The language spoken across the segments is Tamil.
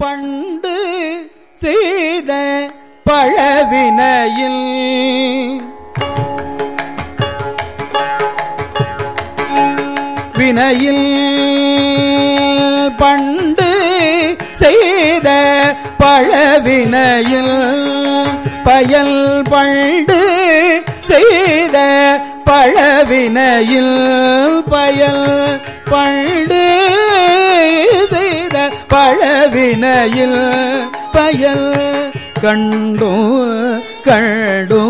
பண்டு செய்த பழவினையில் வினையில் பண்டு செய்த பழவினையில் பயல் பண்டு செய்த பழவினையில் பயல் பண்டு செய்த பழவினையில் பயல் கண்டோ கண்டோ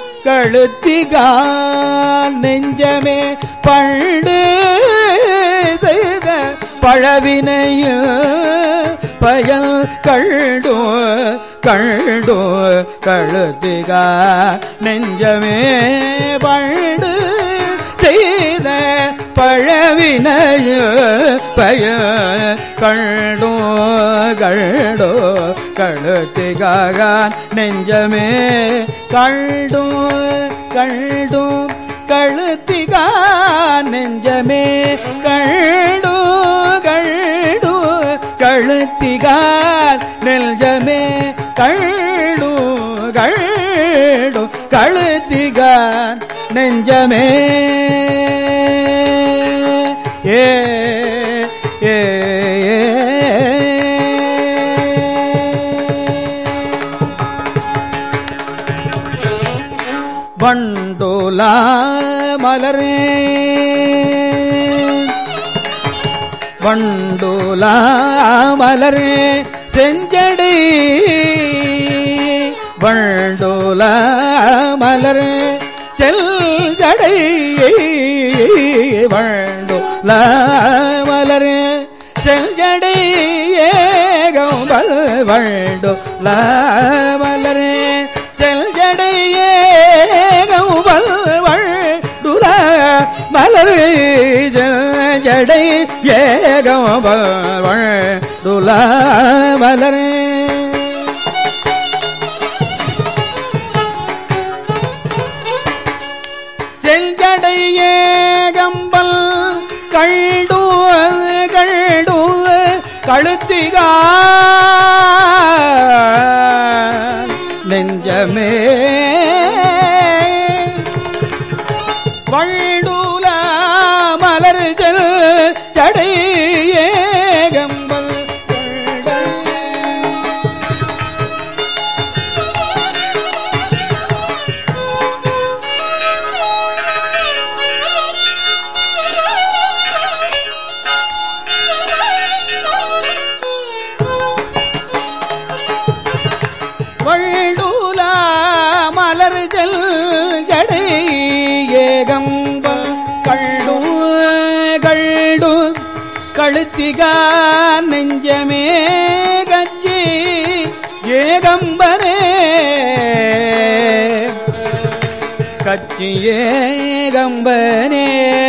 கழுத்திகால் நெஞ்சமே பண்டு செய்த பழவினையில் பயல் கண்டோ கண்டோ கழுத்திகா நெஞ்சமே பண்டு செய்த பழவினைய பய கண்டோ கண்டோ கழுத்திகாக நெஞ்சமே கண்டோ கண்டோ கழுத்திகா நெஞ்சமே கண்டோ கண்டோ கழுத்திகா நெஞ்சமே கண்டோ கண்டோ கழுத்திகா நெஞ்சமே ஏ ஏ வண்டோலா மலரே வண்டோலா மலரே செஞ்சடை வண்டோலா மலரே செல்ஜடை வண்டோலா மலரே செல்ஜடை ஏகம்பல் வண்டோலா மலரே செல்ஜடை ஏகம்பல் வண்டுல மலர் ஜடை ஏகம்பல் வண்டுல மலரே செஞ்சடையே கம்பல் கழ்டு கழ்டு கழுத்திகா நெஞ்சமே வழுல மலர் செல் சடையே கம்பல் வழுல மலர் செல் ஜடை ஏகம்பல் கள்ளு கள்ளு கழுத்திகா நெஞ்சமே கஞ்சி ஏகம்பரே கச்சி ஏகம்பனே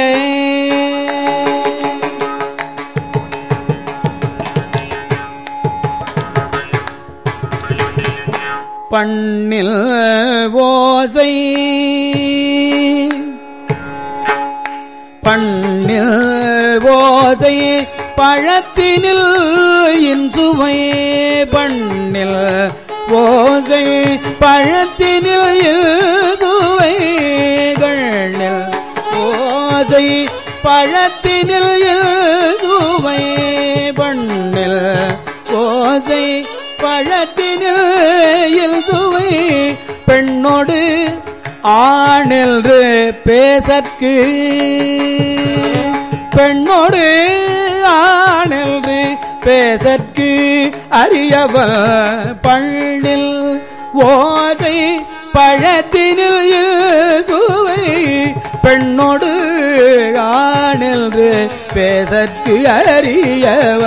பண்ணில் ஓசை பண்ணில் ஓசை பழத்தினில் இன்சுவை பண்ணில் ஓசை பழத்தினில் இன்சுவை கண்ணில் ஓசை பழத்தினில் இன்சுவை பண்ணில் ஓசை பழத்தினில் சுவை பெண்ணோடு ஆணென்று பேசற்கு பெண்ணோடு ஆணென்று பேசற்கு அறியவ பண்ணில் ஓசை பழத்தினில் சுவை பெண்ணோடு ஆணென்று பேசற்கு அறியவ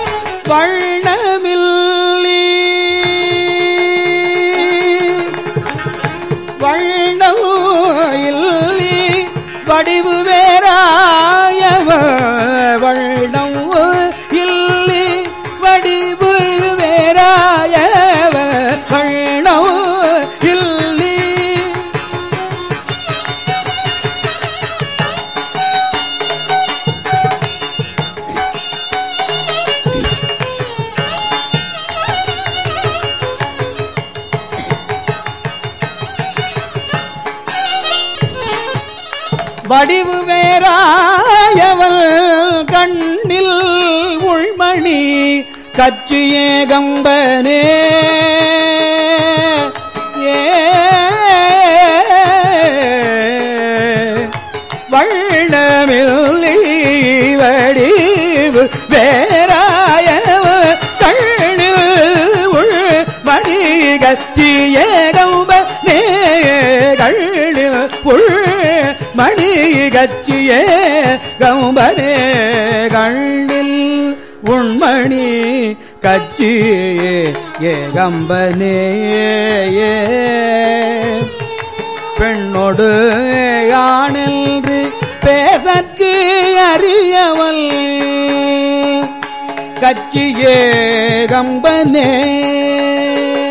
வண்ணமில்லி வண்ணமில்லி வடிவு வேறாயவ வண்ணம் இல்லி வடிவு வேறாயவ வண்ணம் இல்லி வடிவு வேறாயவள் கண்ணில் உள்மணி கச்சியே கம்பனே ஏ வள்ளமில்லி வடிவு வேறாயவ கண்ணில் உள் மணி கச்சியே கம்பனே கண்ணில் உள் மணி கச்சியே கம்பனே கண்ணில் உண்மணி கச்சியே ஏகம்பனே பெண்ணொடு ஆனென்று பேசற்கு அறியவள் கச்சியே கம்பனே